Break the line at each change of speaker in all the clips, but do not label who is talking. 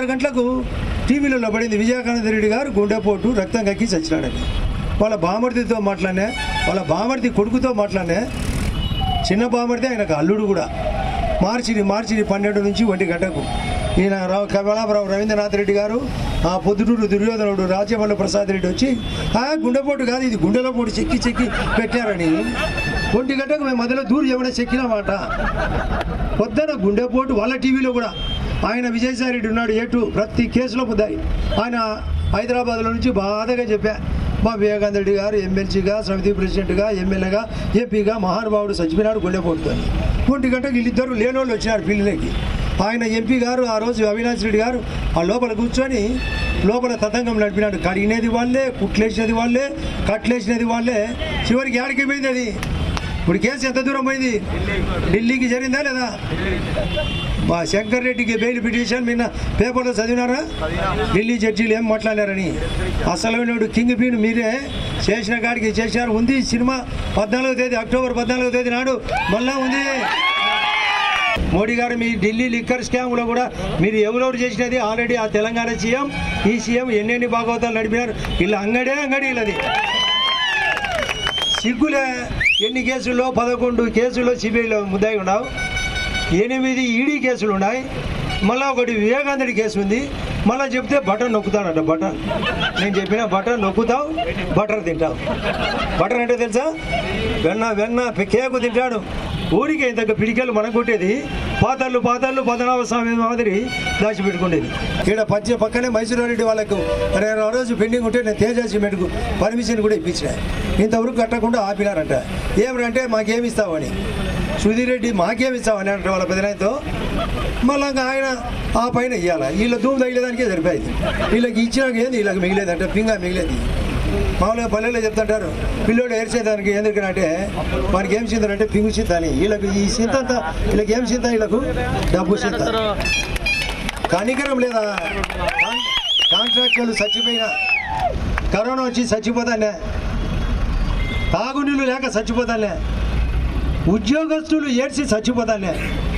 గంటలకు టీవీలలో పడింది విజయకానంద రెడ్డి గారు గుండెపోటు రక్తం కక్కి చచ్చినాడని వాళ్ళ బామర్దితో మాట్లాడినా వాళ్ళ బామర్ది కొడుకుతో మాట్లాడినా చిన్న బామర్ది ఆయనకు అల్లుడు కూడా మార్చిని మార్చిని పన్నెండు నుంచి ఒంటి గంటకు ఈయన రావు కమలాపురం రవీంద్రనాథ్ రెడ్డి గారు ఆ పొద్దుటూరు దుర్యోధనుడు రాజ్యమల్ల ప్రసాద్ రెడ్డి వచ్చి ఆ గుండెపోటు కాదు ఇది గుండెలో పోటు చెక్కి చెక్కి పెట్టారని ఒంటి గంటకు మేము మధ్యలో దూరం ఏమైనా చెక్కినామాట పొద్దున గుండెపోటు వాళ్ళ టీవీలో కూడా ఆయన విజయసాయి రెడ్డి ఉన్నాడు ఏటు ప్రతి కేసులో ముద్దాయి ఆయన హైదరాబాద్లో నుంచి బాధగా చెప్పా మా వివేకానంద రెడ్డి గారు ఎమ్మెల్సీగా సమితి ప్రెసిడెంట్గా ఎమ్మెల్యేగా ఎంపీగా మహానుభావుడు చచ్చిపోయినాడు గుండెపోటుతో ఒంటి గంటకు వీళ్ళిద్దరు లేనోళ్ళు వచ్చినారు పిల్లలకి ఆయన ఎంపీ గారు ఆ రోజు అవినాష్ రెడ్డి గారు ఆ లోపల కూర్చొని లోపల తతంగం నడిపినాడు కడిగినది వాళ్ళే కుట్లేసినది వాళ్ళే కట్లేసినది వాళ్ళే చివరికి ఏడికి పోయింది అది ఇప్పుడు కేసు ఎంత దూరం పోయింది ఢిల్లీకి జరిగిందా లేదా మా శంకర్ రెడ్డికి బెయిల్ పిటిషన్ నిన్న పేపర్లో చదివినారా ఢిల్లీ జడ్జీలు ఏం మాట్లాడారని అసలు కింగ్ పీన్ మీరే చేసిన కాడికి చేశారు ఉంది సినిమా పద్నాలుగో తేదీ అక్టోబర్ పద్నాలుగో తేదీ నాడు మళ్ళా ఉంది మోడీ గారు మీ ఢిల్లీ లిక్కర్ స్కామ్ లో కూడా మీరు ఎవరెవరు చేసినది ఆల్రెడీ ఆ తెలంగాణ సీఎం ఈ సీఎం ఎన్నెన్ని భాగవతాలు నడిపినారు ఇలా అంగడే అంగడి ఇల్లది సిగ్గులే ఎన్ని కేసుల్లో పదకొండు కేసుల్లో సిబిఐలో ముద్దాయి ఉన్నావు ఎనిమిది ఈడీ కేసులు ఉన్నాయి మళ్ళీ ఒకటి వివేకానందుడి కేసు ఉంది మళ్ళీ చెప్తే బటన్ నొక్కుతానంట బటన్ నేను చెప్పిన బటన్ నొక్కుతావు బటర్ తింటావు బటర్ అంటే తెలుసా వెన్న వెన్న కేకు తింటాడు ఊరికే ఇంత పిడికెలు మనం కొట్టేది పాతళ్ళు పాతళ్ళు పద్మనాభ స్వామి మాదిరి దాచిపెట్టుకునేది ఇక్కడ పచ్చ పక్కనే మైసూరు రెడ్డి వాళ్ళకు అరే ఆ రోజు పెండింగ్ ఉంటే నేను తేజ సిమెంట్కు పర్మిషన్ కూడా ఇప్పించిన ఇంతవరకు కట్టకుండా ఆపినారంట ఏమంటే మాకేమి ఇస్తావని సుధీర్ రెడ్డి మాకేమి ఇస్తావని అంటే వాళ్ళ పెదనాయనతో మళ్ళీ ఇంకా ఆయన ఆ పైన ఇవ్వాలి వీళ్ళ ధూమ్ తగిలేదానికే సరిపోయింది వీళ్ళకి ఇచ్చినాక ఏంది వీళ్ళకి మిగిలేదంట పింగా మిగిలేదు మామూలుగా పల్లెల్లో చెప్తుంటారు పిల్లోడు ఏడ్చేదానికి ఎందుకంటే వానికి ఏం చింతారంటే పింగు చింత అని వీళ్ళకి ఈ చింత అంతా వీళ్ళకి ఏం చింత వీళ్ళకు డబ్బు చింత కనికరం లేదా కాన్- కాంట్రాక్టర్లు చచ్చిపోయినా కరోనా వచ్చి చచ్చిపోతానే తాగునీళ్ళు లేక చచ్చిపోతానే ఉద్యోగస్తులు ఏడ్చి చచ్చిపోతానే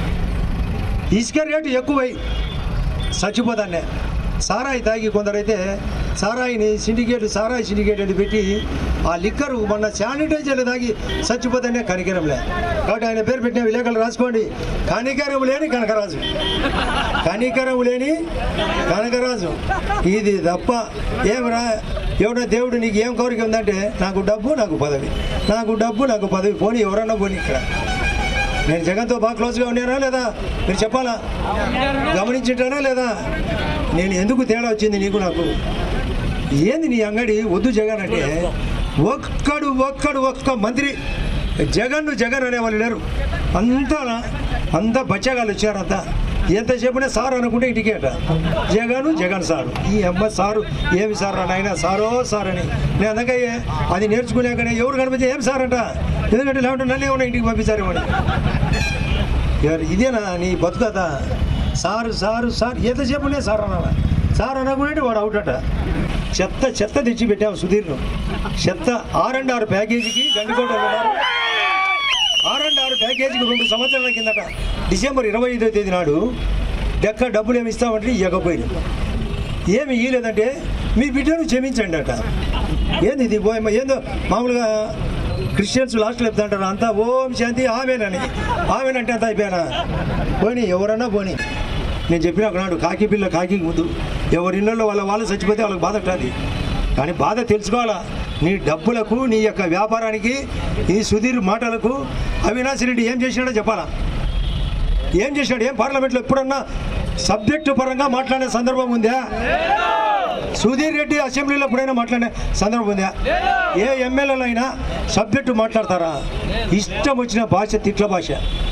ఇసుక రేటు ఎక్కువై చచ్చిపోతానే సారాయి తాగి కొందరైతే సారాయిని సిండికేట్ సారాయి సిండికేట్ అని పెట్టి ఆ లిక్కరు మొన్న శానిటైజర్లు తాగి చచ్చిపోతానే కనికరంలే కాబట్టి ఆయన పేరు పెట్టిన విలేకరులు రాసుకోండి కనికరం లేని కనకరాజు కనికరం లేని కనకరాజు ఇది తప్ప ఏమరా ఎవడో దేవుడు నీకు ఏం కోరిక ఉందంటే నాకు డబ్బు నాకు పదవి నాకు డబ్బు నాకు పదవి పోనీ ఎవరన్నా పోనీ ఇక్కడ నేను జగన్తో బాగా క్లోజ్గా ఉన్నానా లేదా మీరు చెప్పాలా గమనించుంటానా లేదా నేను ఎందుకు తేడా వచ్చింది నీకు నాకు ఏంది నీ అంగడి వద్దు జగన్ అంటే ఒక్కడు ఒక్కడు ఒక్క మంత్రి జగన్ జగన్ అనేవాళ్ళు లేరు అంతా అంతా బచ్చగాళ్ళు వచ్చారంతా ఎంతసేపునే సార్ అనుకుంటే ఇంటికి అట జగన్ జగన్ సారు ఈ అమ్మ సారు ఏమి సార్ రా నాయన సారో సార్ అని నేను అందుకే అది నేర్చుకున్నాకనే ఎవరు కనిపించే ఏం సార్ అంట ఎందుకంటే లేకుంటే నన్ను ఏమన్నా ఇంటికి పంపించారు వాడు ఎవరు ఇదేనా నీ బతుకత సారు సారు సార్ ఎంతసేపునే సార్ అన్నా సార్ అనకుంటే వాడు అవుట్ అట చెత్త చెత్త తెచ్చి పెట్టాము సుధీర్ను చెత్త ఆర్ అండ్ ఆరు ప్యాకేజీకి గండికోటలో ఉన్నారు ఆర్ అండ్ ఆరు ప్యాకేజీకి రెండు సంవత్సరాల కిందట డిసెంబర్ ఇరవై ఐదో తేదీ నాడు డెక్క డబ్బులు ఏమి ఇస్తామంటే ఇవ్వకపోయింది ఏమి ఇయ్యలేదంటే మీ బిడ్డను క్షమించండి అట ఏంది ఇది పోయమ్మ ఏందో మామూలుగా క్రిస్టియన్స్ లాస్ట్లో చెప్తాంటారు అంతా ఓం శాంతి ఆమెనని ఆమెనంటే అంత అయిపోయానా పోనీ ఎవరన్నా పోనీ నేను చెప్పిన ఒకనాడు కాకి పిల్ల కాకి ముందు ఎవరి ఇళ్ళల్లో వాళ్ళ వాళ్ళు చచ్చిపోతే వాళ్ళకి బాధ ఉంటుంది కానీ బాధ తెలుసుకోవాలా నీ డబ్బులకు నీ యొక్క వ్యాపారానికి ఈ సుధీర్ మాటలకు అవినాష్ రెడ్డి ఏం చేసినాడో చెప్పాలా ఏం చేసినాడు ఏం పార్లమెంట్లో ఎప్పుడన్నా సబ్జెక్టు పరంగా మాట్లాడే సందర్భం ఉందా సుధీర్ రెడ్డి అసెంబ్లీలో ఎప్పుడైనా మాట్లాడే సందర్భం ఉందా ఏ ఎమ్మెల్యేలు అయినా సబ్జెక్టు మాట్లాడతారా ఇష్టం వచ్చిన భాష తిట్ల భాష